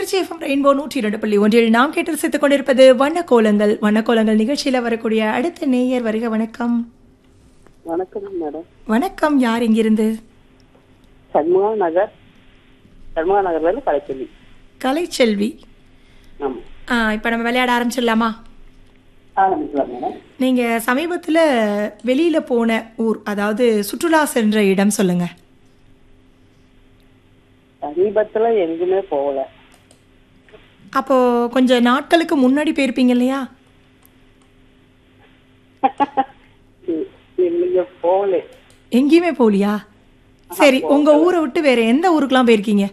Trichy FM rainbow நூற்றி இரண்டு புள்ளி ஒன்றில் நாம் கேட்டு ரசித்துக் கொண்டிருப்பது வண்ணக்கோலங்கள் வண்ணக்கோலங்கள் நிகழ்ச்சியில் வரக்கூடிய அடுத்த நேயர் வருக வணக்கம் வணக்கம் மேடம் வணக்கம் யார் இங்கிருந்து சண்முகா நகர் சண்முகா நகர்ல இருந்து கலைச்சொல்லி கலைச்செல்வி ஆமா ஆ, இப்ப நம்ம விளையாட ஆரம்பிச்சிடலாமா ஆரம்பிக்கலாம் மேடம் நீங்க சமீபத்துல வெளியில போன ஊர் அதாவது சுற்றுலா சென்ற இடம் சொல்லுங்க சமீபத்துல எங்குமே போகல அப்போ கொஞ்சம் நாட்களுக்கு முன்னாடி போயிருப்பீங்க இல்லையா எ- எங்கேயுமே போகல எங்கேயுமே போகலையா சரி உங்க ஊரை விட்டு வேற எந்த ஊருக்குலாம் போயிருக்கீங்க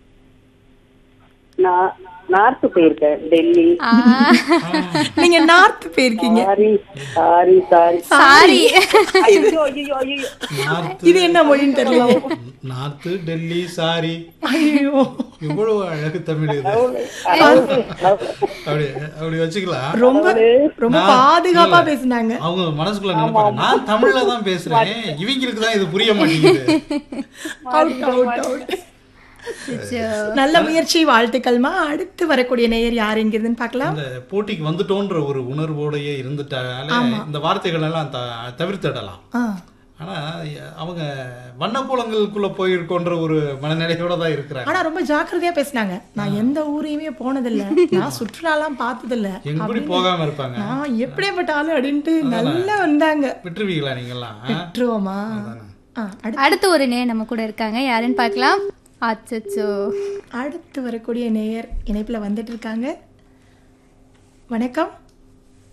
நான் நார்த்து போயிருக்கேன் டெல்லி நீங்க நார்த் போயிருக்கீங்க சாரி சாரி சாரி சாரி ஐயோ ஐயோ ஐயோ நார்த்து இது என்ன மொழின்னு தெரியல நார்த்து டெல்லி சாரி ஐயோ இவ்வளவு அழகு தமிழ் இது அப்படி அப்படி வச்சுக்கலாம் ரொம்ப ரொம்ப நான் பாதுகாப்பா இல்ல. பேசுனாங்க அவங்க மனசுக்குள்ள நினைப்பாங்க நான் தமிழ்ல தான் பேசுறேன் இவங்களுக்கு தான் இது புரிய மாட்டேங்குது Out, out, out. நல்ல முயற்சி வாழ்த்துக்கள்மா அடுத்து வரக்கூடிய நேயர் யார் எங்கிருந்துன்னு பார்க்கலாம் இந்த போட்டிக்கு வந்துட்டோன்ற ஒரு உணர்வோடயே இருந்துட்டாலே இந்த வார்த்தைகள் எல்லாம் த- தவிர்த்திடலாம் ஆ, ஆனா அவங்க வண்ணக்கோலங்களுக்குள்ள போயிருக்கோன்ற ஒரு மனநிலையோட தான் இருக்கிறாங்க ஆனா ரொம்ப ஜாக்கிரதையா பேசுனாங்க நான் எந்த ஊரையுமே போனதில்ல நான் சுற்றுலாலாம் பார்த்ததில்ல எப்படி போகாம இருப்பாங்க நான் எப்படியாப்பட்ட ஆளு அப்படின்ட்டு நல்லா வந்தாங்க விட்டுருவீங்களா நீங்கெல்லாம் ஆ? விட்டுருவோமா ஆ, அடுத்து அடுத்து ஒரு நே நம்ம கூட இருக்காங்க யாருன்னு பார்க்கலாம் அச்சச்சோ அடுத்து வரக்கூடிய நேயர் இணைப்புல வந்துட்டு இருக்காங்க வணக்கம்